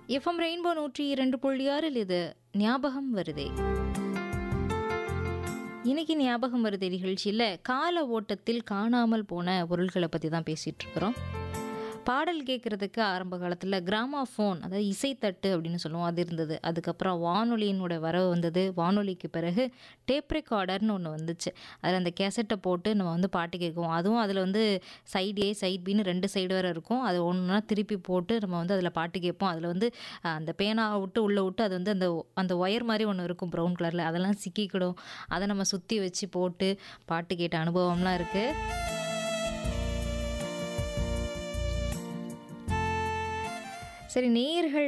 FM rainbow நூற்றி இரண்டு புள்ளி ஆறில் இது ஞாபகம் வருதே இன்னைக்கு ஞாபகம் வருதே நிகழ்ச்சியில் கால ஓட்டத்தில் காணாமல் போன பொருள்களை பற்றி தான் பேசிகிட்டு இருக்கிறோம் பாடல் கேட்குறதுக்கு ஆரம்ப காலத்தில் கிராமாஃபோன் அதாவது இசைத்தட்டு அப்படின்னு சொல்லுவோம் அது இருந்தது அதுக்கப்புறம் வானொலியினோட வரவு வந்தது வானொலிக்கு பிறகு டேப் ரெக்கார்டர்னு ஒன்று வந்துச்சு அதில் அந்த கேசட்டை போட்டு நம்ம வந்து பாட்டு கேட்குவோம் அதுவும் அதில் வந்து சைடு ஏ சைடு பின்னு ரெண்டு சைடு வேறு இருக்கும் அது ஒன்றுனா திருப்பி போட்டு நம்ம வந்து அதில் பாட்டு கேட்போம் அதில் வந்து அஹ், அந்த பேனாவை விட்டு உள்ளே விட்டு அது வந்து அந்த அந்த ஒயர் மாதிரி ஒன்று இருக்கும் ப்ரௌன் கலரில் அதெல்லாம் சிக்கிக்கிடும் அதை நம்ம சுற்றி வச்சு போட்டு பாட்டு கேட்ட அனுபவம்லாம் இருக்குது சரி நேயர்கள்